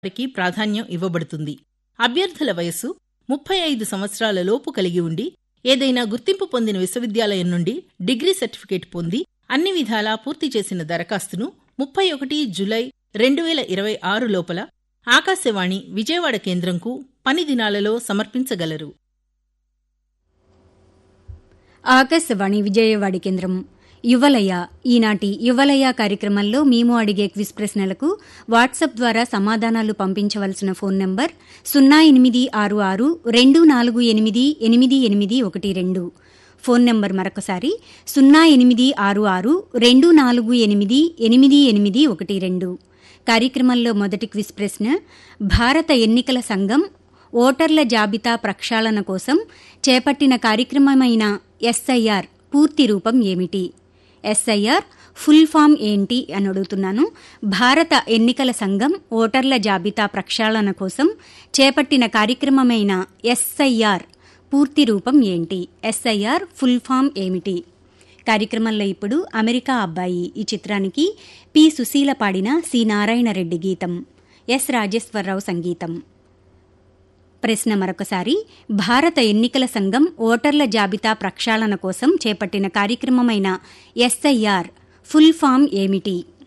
వారికి ప్రాధాన్యం ఇవ్వబడుతుంది అభ్యర్థుల వయస్సు ముప్పై ఐదు సంవత్సరాల లోపు కలిగి ఉండి ఏదైనా గుర్తింపు పొందిన విశ్వవిద్యాలయం నుండి డిగ్రీ సర్టిఫికేట్ పొంది అన్ని విధాలా పూర్తి చేసిన దరఖాస్తును ముప్పై ఒకటి జులై రెండు వేల ఇరవై ఆరు లోపల ఆకాశవాణి విజయవాడ కేంద్రంకు పని దినాలలో సమర్పించగలరు ఆకాశవాణి విజయవాడి కేంద్రం యువలయ ఈనాటి యువలయ కార్యక్రమంలో మేము అడిగే క్విజ్ ప్రశ్నలకు వాట్సాప్ ద్వారా సమాధానాలు పంపించవలసిన ఫోన్ నంబర్ సున్నా ఎనిమిది ఆరు ఆరు రెండు నాలుగు ఎనిమిది ఎనిమిది ఎనిమిది ఒకటి రెండు ఫోన్ నంబర్ మరొకసారి సున్నా ఎనిమిది ఆరు ఆరు రెండు నాలుగు ఎనిమిది ఎనిమిది ఎనిమిది ఒకటి రెండు కార్యక్రమంలో మొదటి క్విజ్ ప్రశ్న భారత ఎన్నికల సంఘం ఓటర్ల జాబితా ప్రక్షాళన కోసం చేపట్టిన కార్యక్రమమైన ఎస్ఐఆర్ పూర్తి రూపం ఏమిటి ఎస్ఐఆర్ ఫుల్ ఫామ్ ఏంటి అని అడుగుతున్నాను భారత ఎన్నికల సంఘం ఓటర్ల జాబితా ప్రక్షాళన కోసం చేపట్టిన కార్యక్రమమైన ఎస్ఐఆర్ పూర్తి రూపం ఏంటి ఎస్ఐఆర్ ఫుల్ ఫామ్ ఏమిటి కార్యక్రమంలో ఇప్పుడు అమెరికా అబ్బాయి ఈ చిత్రానికి పి సుశీల పాడిన సి నారాయణరెడ్డి గీతం ఎస్ రాజేశ్వరరావు సంగీతం ప్రశ్న మరొకసారి భారత ఎన్నికల సంఘం ఓటర్ల జాబితా ప్రక్షాళన కోసం చేపట్టిన కార్యక్రమమైన ఎస్ఐఆర్ ఫుల్ ఫామ్ ఏమిటి